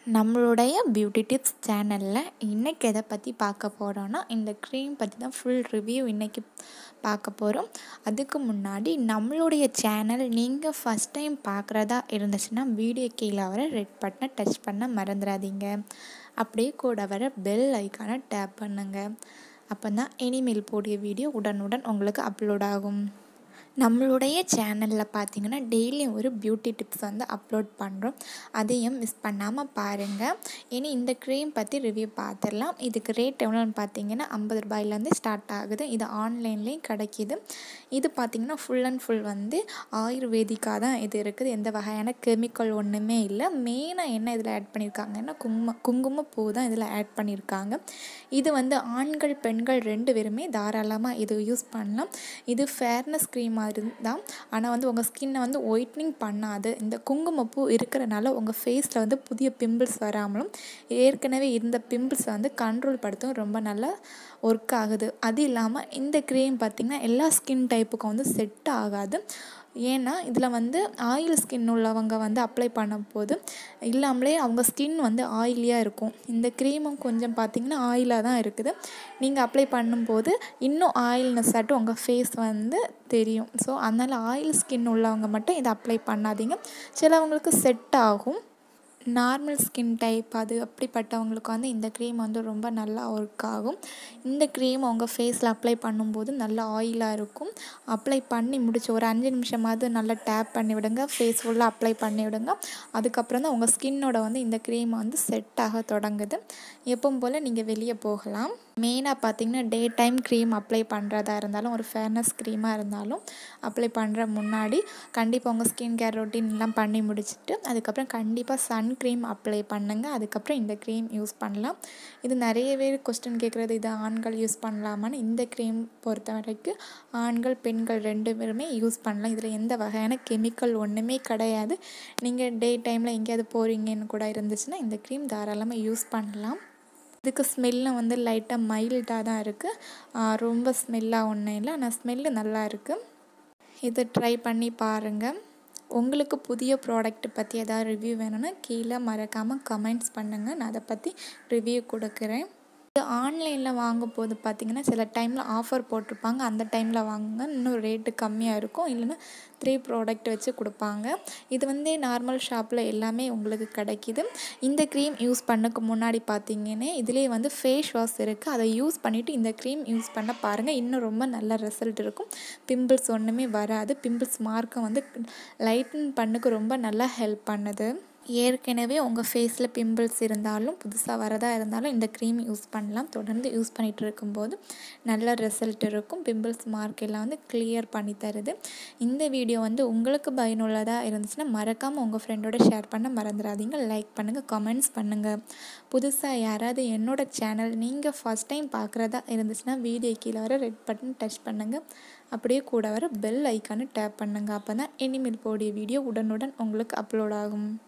நம்மளுடைய beauty tips சேனலில் இன்றைக்கி எதை பற்றி பார்க்க போகிறோன்னா இந்த க்ரீம் பற்றி தான் ஃபுல் ரிவ்யூ இன்றைக்கி பார்க்க போகிறோம் அதுக்கு முன்னாடி நம்மளுடைய சேனல் நீங்கள் ஃபஸ்ட் டைம் பார்க்குறதா இருந்துச்சுன்னா வீடியோ கீழே வர ரெட் பட்டனை டச் பண்ண மறந்துடாதீங்க அப்படியே கூட வர பெல் ஐக்கானை டேப் பண்ணுங்கள் அப்போ தான் இனிமேல் போடிய வீடியோ உடனுடன் உங்களுக்கு அப்லோட் ஆகும் நம்மளுடைய சேனலில் பார்த்தீங்கன்னா டெய்லியும் ஒரு பியூட்டி டிப்ஸ் வந்து அப்லோட் பண்ணுறோம் அதையும் மிஸ் பண்ணாமல் பாருங்கள் இனி இந்த க்ரீம் பற்றி ரிவ்யூ பார்த்துடலாம் இதுக்கு ரேட் எவ்வளோன்னு பார்த்தீங்கன்னா ஐம்பது ரூபாயிலேருந்து ஸ்டார்ட் ஆகுது இது ஆன்லைன்லேயும் கிடைக்கிது இது பார்த்திங்கன்னா ஃபுல் அண்ட் ஃபுல் வந்து ஆயுர்வேதிக்காக தான் இது இருக்குது எந்த வகையான கெமிக்கல் ஒன்றுமே இல்லை மெயினாக என்ன இதில் ஆட் பண்ணியிருக்காங்கன்னா குங்கும குங்குமப்பூ தான் இதில் ஆட் பண்ணியிருக்காங்க இது வந்து ஆண்கள் பெண்கள் ரெண்டு பேருமே தாராளமாக இது யூஸ் பண்ணலாம் இது ஃபேர்னஸ் க்ரீம் மாதிரி தான் ஆனால் வந்து உங்கள் ஸ்கின்னை வந்து ஒயிட்னிங் பண்ணாது இந்த குங்குமப்பூ இருக்கிறனால உங்கள் ஃபேஸில் வந்து புதிய பிம்பிள்ஸ் வராமலும் ஏற்கனவே இருந்த பிம்பிள்ஸை வந்து கண்ட்ரோல் படுத்தும் ரொம்ப நல்லா ஒர்க் ஆகுது அது இல்லாமல் இந்த க்ரீம் பார்த்திங்கன்னா எல்லா ஸ்கின் டைப்புக்கும் வந்து செட் ஆகாது ஏன்னா இதில் வந்து ஆயில் ஸ்கின் உள்ளவங்க வந்து அப்ளை பண்ண போது இல்லாமலே அவங்க ஸ்கின் வந்து ஆயிலியாக இருக்கும் இந்த க்ரீமும் கொஞ்சம் பார்த்திங்கன்னா ஆயிலாக தான் இருக்குது நீங்கள் அப்ளை பண்ணும்போது இன்னும் ஆயில்னஸ் ஆட்டும் உங்கள் ஃபேஸ் வந்து தெரியும் ஸோ அதனால் ஆயில் ஸ்கின் உள்ளவங்க மட்டும் இதை அப்ளை பண்ணாதீங்க சிலவங்களுக்கு செட் ஆகும் நார்மல் ஸ்கின் டைப் அது அப்படிப்பட்டவங்களுக்கு வந்து இந்த க்ரீம் வந்து ரொம்ப நல்லா ஒர்க் ஆகும் இந்த க்ரீம் உங்கள் ஃபேஸில் அப்ளை பண்ணும்போது நல்லா ஆயிலாக இருக்கும் அப்ளை பண்ணி முடிச்சு ஒரு அஞ்சு நிமிஷமாவது நல்லா டேப் பண்ணி விடுங்க ஃபேஸ் ஃபுல்லாக அப்ளை பண்ணி விடுங்க அதுக்கப்புறம் தான் உங்கள் ஸ்கின்னோட வந்து இந்த க்ரீம் வந்து செட் ஆக தொடங்குது எப்பவும் போல் நீங்கள் வெளியே போகலாம் மெயினாக பார்த்தீங்கன்னா டே டைம் க்ரீம் அப்ளை பண்ணுறதா இருந்தாலும் ஒரு ஃபேர்னஸ் க்ரீமாக இருந்தாலும் அப்ளை பண்ணுற முன்னாடி கண்டிப்பாக உங்கள் ஸ்கின் கேர் ரொட்டீன் எல்லாம் பண்ணி முடிச்சுட்டு அதுக்கப்புறம் கண்டிப்பாக சன் க்ரீம் அப்ளை பண்ணுங்கள் அதுக்கப்புறம் இந்த க்ரீம் யூஸ் பண்ணலாம் இது நிறைய பேர் கொஸ்டின் கேட்குறது இது ஆண்கள் யூஸ் பண்ணலாமான்னு இந்த க்ரீம் பொறுத்த வரைக்கும் ஆண்கள் பெண்கள் ரெண்டு பேருமே யூஸ் பண்ணலாம் இதில் எந்த வகையான கெமிக்கல் ஒன்றுமே கிடையாது நீங்கள் டே டைமில் எங்கேயாவது போகிறீங்கன்னு கூட இருந்துச்சுன்னா இந்த க்ரீம் தாராளமாக யூஸ் பண்ணலாம் இதுக்கு ஸ்மெல்லும் வந்து லைட்டாக மைல்டாக தான் இருக்குது ரொம்ப ஸ்மெல்லாக ஒன்றும் இல்லை ஆனால் ஸ்மெல்லு நல்லா இருக்குது இதை ட்ரை பண்ணி பாருங்கள் உங்களுக்கு புதிய ப்ராடக்ட் பற்றி எதாவது ரிவ்யூ வேணும்னா கீழே மறக்காமல் கமெண்ட்ஸ் பண்ணுங்கள் நான் அதை பற்றி ரிவ்யூ கொடுக்குறேன் இது ஆன்லைனில் வாங்கும் போது பார்த்திங்கன்னா சில டைமில் ஆஃபர் போட்டிருப்பாங்க அந்த டைமில் வாங்குங்க இன்னும் ரேட்டு கம்மியாக இருக்கும் இல்லைன்னா த்ரீ ப்ராடக்ட் வச்சு கொடுப்பாங்க இது வந்து நார்மல் ஷாப்பில் எல்லாமே உங்களுக்கு கிடைக்கிது இந்த க்ரீம் யூஸ் பண்ணக்கு முன்னாடி பார்த்தீங்கன்னா இதுலேயே வந்து ஃபேஸ் வாஷ் இருக்குது அதை யூஸ் பண்ணிவிட்டு இந்த க்ரீம் யூஸ் பண்ண பாருங்கள் இன்னும் ரொம்ப நல்ல ரிசல்ட் இருக்கும் பிம்பிள்ஸ் ஒன்றுமே வராது பிம்பிள்ஸ் மார்க்கும் வந்து லைட்டன் பண்ணுக்கு ரொம்ப நல்லா ஹெல்ப் பண்ணுது ஏற்கனவே உங்கள் ஃபேஸில் பிம்பிள்ஸ் இருந்தாலும் புதுசாக வரதா இருந்தாலும் இந்த க்ரீம் யூஸ் பண்ணலாம் தொடர்ந்து யூஸ் பண்ணிகிட்டு இருக்கும்போது நல்ல ரிசல்ட் இருக்கும் பிம்பிள்ஸ் மார்க் எல்லாம் வந்து கிளியர் பண்ணி தருது இந்த வீடியோ வந்து உங்களுக்கு பயனுள்ளதாக இருந்துச்சுன்னா மறக்காமல் உங்கள் ஃப்ரெண்டோட ஷேர் பண்ண மறந்துடாதீங்க லைக் பண்ணுங்கள் கமெண்ட்ஸ் பண்ணுங்கள் புதுசாக யாராவது என்னோடய சேனல் நீங்கள் ஃபஸ்ட் டைம் பார்க்குறதா இருந்துச்சுன்னா வீடியோ கீழே வர ரெட் பட்டன் டச் பண்ணுங்கள் அப்படியே கூட வர பெல் ஐக்கானு டேப் பண்ணுங்கள் அப்போ தான் இனிமேல் போடிய வீடியோ உடனுடன் உங்களுக்கு அப்லோட் ஆகும்